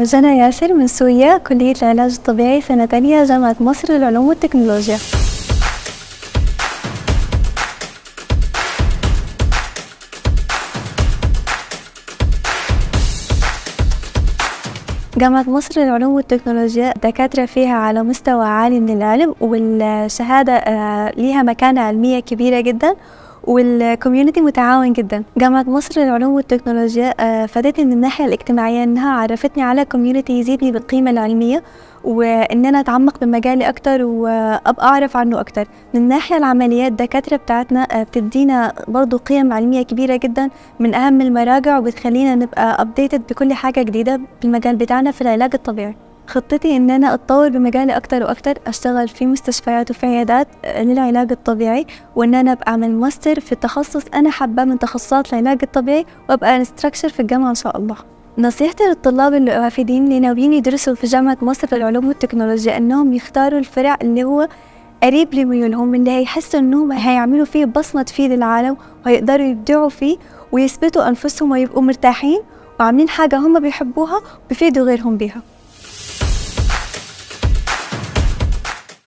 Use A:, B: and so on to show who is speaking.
A: جنى ياسر من سوريا كلية العلاج الطبيعي سنة تانية جامعة مصر للعلوم والتكنولوجيا جامعة مصر للعلوم والتكنولوجيا دكاترة فيها على مستوى عالي من العلم والشهادة آه، ليها مكانة علمية كبيرة جدا والكوميونتي متعاون جدا جامعة مصر للعلوم والتكنولوجيا آه، فادتني من الناحية الاجتماعية انها عرفتني على كوميونتي يزيدني بالقيمة العلمية وان انا اتعمق بمجالي اكتر وابقى اعرف عنه اكتر من الناحية العملية الدكاترة بتاعتنا آه، بتدينا برضو قيم علمية كبيرة جدا من اهم المراجع وبتخلينا نبقى ابديتد بكل حاجة جديدة بالمجال بتاعنا في العلاج الطبيعي خطتي ان انا اتطور بمجالي اكتر واكتر اشتغل في مستشفيات وفي عيادات للعلاج الطبيعي وان انا ابقى اعمل ماستر في تخصص انا حابه من تخصصات العلاج الطبيعي وابقى انستراكشر في الجامعه ان شاء الله نصيحتي للطلاب الوافدين اللي ناويين يدرسوا في جامعة مصر للعلوم والتكنولوجيا انهم يختاروا الفرع اللي هو قريب لميولهم اللي هيحسوا انهم هيعملوا فيه بصمة تفيد العالم وهيقدروا يبدعوا فيه ويثبتوا انفسهم ويبقوا مرتاحين وعاملين حاجة هم بيحبوها وبيفيدوا غيرهم بيها